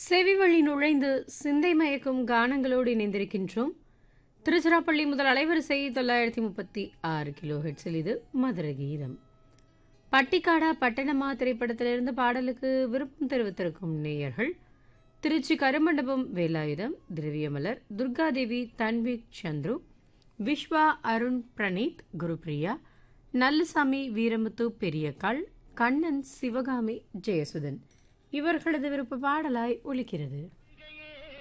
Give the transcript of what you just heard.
செவி வழி நுழைந்து சிந்தை மயக்கும் கானங்களோடு இணைந்திருக்கின்றோம் திருச்சிராப்பள்ளி முதல் அலைவரிசை தொள்ளாயிரத்தி முப்பத்தி ஆறு கிலோ ஹெட்ஸில் இது மதுர கீதம் பட்டிக்காடா பட்டணமா திரைப்படத்திலிருந்து பாடலுக்கு விருப்பம் தெரிவித்திருக்கும் நேயர்கள் திருச்சி கருமண்டபம் வேலாயுதம் திரவியமலர் துர்காதேவி தன்விக் சந்துரு விஸ்வா அருண் பிரணீத் குருப்ரியா நல்லசாமி வீரமுத்து பெரியக்காள் கண்ணன் சிவகாமி ஜெயசுதன் இவர்களது விருப்ப பாடலாய் ஒலிக்கிறது